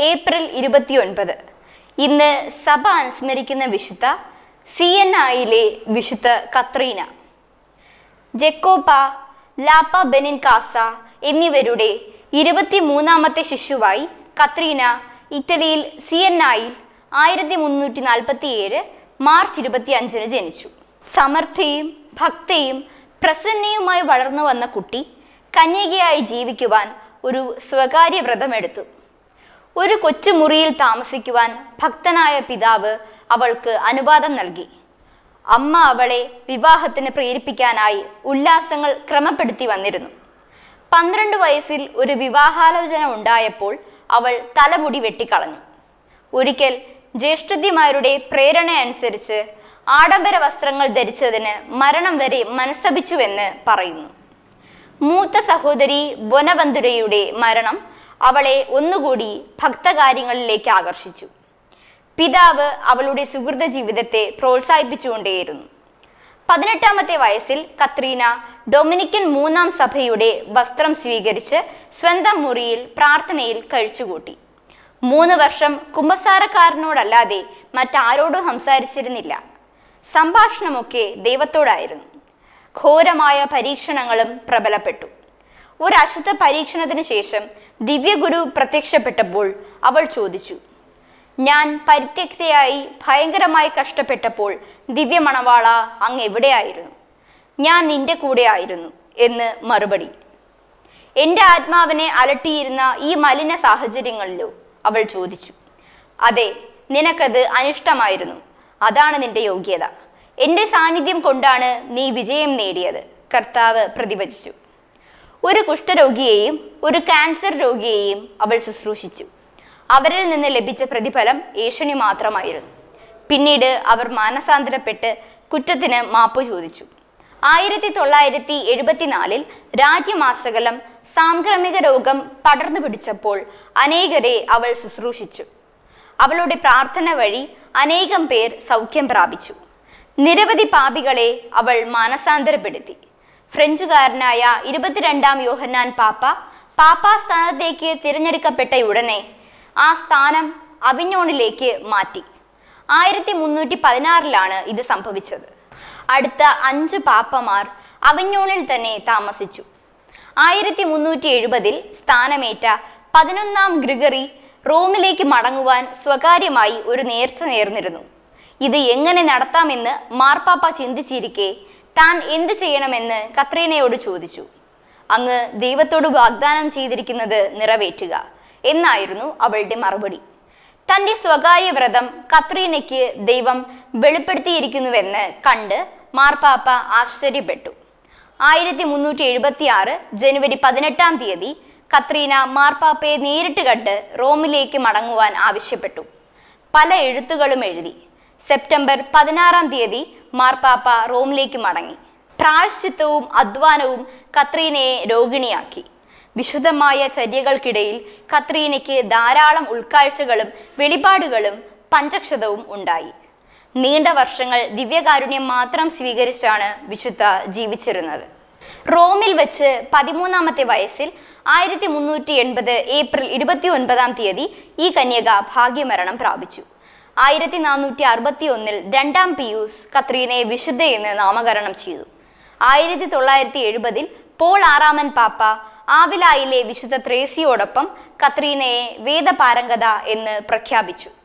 April ഇരുപത്തിയൊൻപത് ഇന്ന് സഭ അനുസ്മരിക്കുന്ന വിശുദ്ധ സി എൻ ഐയിലെ വിശുദ്ധ കത്രീന ജെക്കോപ്പ ലാപ്പ ബെനിൻ കാസ എന്നിവരുടെ ഇരുപത്തിമൂന്നാമത്തെ ശിശുവായി കത്രീന ഇറ്റലിയിൽ സി എൻ ഐയിൽ ആയിരത്തി മുന്നൂറ്റി നാൽപ്പത്തി ഏഴ് മാർച്ച് ഇരുപത്തി അഞ്ചിന് ജനിച്ചു സമർത്ഥയും ഭക്തയും പ്രസന്നയുമായി വളർന്നു വന്ന കുട്ടി കന്യകയായി ജീവിക്കുവാൻ ഒരു സ്വകാര്യ വ്രതമെടുത്തു ഒരു കൊച്ചുമുറിയിൽ താമസിക്കുവാൻ ഭക്തനായ പിതാവ് അവൾക്ക് അനുവാദം നൽകി അമ്മ അവളെ വിവാഹത്തിന് പ്രേരിപ്പിക്കാനായി ഉല്ലാസങ്ങൾ ക്രമപ്പെടുത്തി വന്നിരുന്നു പന്ത്രണ്ട് വയസ്സിൽ ഒരു വിവാഹാലോചന ഉണ്ടായപ്പോൾ അവൾ തലമുടി വെട്ടിക്കളഞ്ഞു ഒരിക്കൽ ജ്യേഷ്ഠത്തിമാരുടെ പ്രേരണ അനുസരിച്ച് ആഡംബര വസ്ത്രങ്ങൾ ധരിച്ചതിന് മരണം വരെ മനസ്തപിച്ചുവെന്ന് പറയുന്നു മൂത്ത സഹോദരി ബൊനവന്തുരയുടെ മരണം അവളെ ഒന്നുകൂടി ഭക്തകാര്യങ്ങളിലേക്ക് ആകർഷിച്ചു പിതാവ് അവളുടെ സുഹൃത ജീവിതത്തെ പ്രോത്സാഹിപ്പിച്ചുകൊണ്ടേയിരുന്നു പതിനെട്ടാമത്തെ വയസ്സിൽ കത്രീന ഡൊമിനിക്കൻ മൂന്നാം സഭയുടെ വസ്ത്രം സ്വീകരിച്ച് സ്വന്തം മുറിയിൽ പ്രാർത്ഥനയിൽ കഴിച്ചുകൂട്ടി മൂന്ന് വർഷം കുമ്പസാരക്കാരനോടല്ലാതെ മറ്റാരോടും സംസാരിച്ചിരുന്നില്ല സംഭാഷണമൊക്കെ ദൈവത്തോടായിരുന്നു ഘോരമായ പരീക്ഷണങ്ങളും പ്രബലപ്പെട്ടു ഒരു അശുദ്ധ പരീക്ഷണത്തിന് ശേഷം ദിവ്യഗുരു പ്രത്യക്ഷപ്പെട്ടപ്പോൾ അവൾ ചോദിച്ചു ഞാൻ പരിത്യക്തയായി ഭയങ്കരമായി കഷ്ടപ്പെട്ടപ്പോൾ ദിവ്യമണവാള അങ്ങ് എവിടെയായിരുന്നു ഞാൻ നിന്റെ കൂടെ ആയിരുന്നു എന്ന് മറുപടി എൻ്റെ ആത്മാവിനെ അലട്ടിയിരുന്ന ഈ മലിന സാഹചര്യങ്ങളിലോ അവൾ ചോദിച്ചു അതെ നിനക്കത് അനിഷ്ടമായിരുന്നു അതാണ് നിന്റെ യോഗ്യത എൻ്റെ സാന്നിധ്യം കൊണ്ടാണ് നീ വിജയം നേടിയത് കർത്താവ് പ്രതിവചിച്ചു ഒരു കുഷ്ഠരോഗിയെയും ഒരു ക്യാൻസർ രോഗിയെയും അവൾ ശുശ്രൂഷിച്ചു അവരിൽ നിന്ന് ലഭിച്ച പ്രതിഫലം ഏഷണി മാത്രമായിരുന്നു പിന്നീട് അവർ മാനസാന്തരപ്പെട്ട് കുറ്റത്തിന് മാപ്പ് ചോദിച്ചു ആയിരത്തി തൊള്ളായിരത്തി എഴുപത്തിനാലിൽ രാജ്യമാസകലം സാംക്രമിക രോഗം പടർന്നു പിടിച്ചപ്പോൾ അനേകരെ അവൾ ശുശ്രൂഷിച്ചു അവളുടെ പ്രാർത്ഥന വഴി അനേകം പേർ സൗഖ്യം പ്രാപിച്ചു നിരവധി പാപികളെ അവൾ മാനസാന്തരപ്പെടുത്തി ഫ്രഞ്ചുകാരനായ ഇരുപത്തിരണ്ടാം യോഹന്നാൻ പാപ്പ പാപ്പ സ്ഥാനത്തേക്ക് തിരഞ്ഞെടുക്കപ്പെട്ട ഉടനെ ആ സ്ഥാനം അവിഞ്ഞോണിലേക്ക് മാറ്റി ആയിരത്തി മുന്നൂറ്റി പതിനാറിലാണ് ഇത് സംഭവിച്ചത് അടുത്ത അഞ്ച് പാപ്പമാർ അവഞ്ഞോണിൽ തന്നെ താമസിച്ചു ആയിരത്തി മുന്നൂറ്റി എഴുപതിൽ സ്ഥാനമേറ്റ പതിനൊന്നാം ഗ്രിഗറി റോമിലേക്ക് മടങ്ങുവാൻ സ്വകാര്യമായി ഒരു നേർച്ച നേർന്നിരുന്നു ഇത് എങ്ങനെ നടത്താമെന്ന് മാർപ്പാപ്പ ചിന്തിച്ചിരിക്കെ താൻ എന്തു ചെയ്യണമെന്ന് കത്രീനയോട് ചോദിച്ചു അങ്ങ് ദൈവത്തോട് വാഗ്ദാനം ചെയ്തിരിക്കുന്നത് നിറവേറ്റുക എന്നായിരുന്നു അവളുടെ മറുപടി തന്റെ സ്വകാര്യ വ്രതം കത്രീനയ്ക്ക് ദൈവം വെളിപ്പെടുത്തിയിരിക്കുന്നുവെന്ന് കണ്ട് മാർപ്പാപ്പ ആശ്ചര്യപ്പെട്ടു ആയിരത്തി മുന്നൂറ്റി എഴുപത്തി ആറ് ജനുവരി പതിനെട്ടാം തീയതി കത്രീന മാർപ്പാപ്പയെ നേരിട്ട് കണ്ട് റോമിലേക്ക് മടങ്ങുവാൻ ആവശ്യപ്പെട്ടു പല എഴുത്തുകളും എഴുതി സെപ്റ്റംബർ പതിനാറാം തീയതി മാർപ്പാപ്പ റോമിലേക്ക് മടങ്ങി പ്രായശ്ചിത്തവും അധ്വാനവും കത്രീനയെ രോഗിണിയാക്കി വിശുദ്ധമായ ചര്യകൾക്കിടയിൽ കത്രീനയ്ക്ക് ധാരാളം ഉൾക്കാഴ്ചകളും വെളിപാടുകളും പഞ്ചക്ഷതവും ഉണ്ടായി നീണ്ട വർഷങ്ങൾ ദിവ്യകാരുണ്യം മാത്രം സ്വീകരിച്ചാണ് വിശുദ്ധ ജീവിച്ചിരുന്നത് റോമിൽ വെച്ച് പതിമൂന്നാമത്തെ വയസ്സിൽ ആയിരത്തി മുന്നൂറ്റി എൺപത് ഏപ്രിൽ ഇരുപത്തി ഒൻപതാം തീയതി ഈ കന്യക ഭാഗ്യമരണം പ്രാപിച്ചു ആയിരത്തി നാനൂറ്റി അറുപത്തി ഒന്നിൽ രണ്ടാം പിയൂസ് കത്രീനയെ വിശുദ്ധയെന്ന് നാമകരണം ചെയ്തു ആയിരത്തി തൊള്ളായിരത്തി എഴുപതിൽ പോൾ ആറാമൻ പാപ്പ ആവിലായിലെ വിശുദ്ധ ത്രേസിയോടൊപ്പം കത്രീനയെ വേദപാരംഗത എന്ന് പ്രഖ്യാപിച്ചു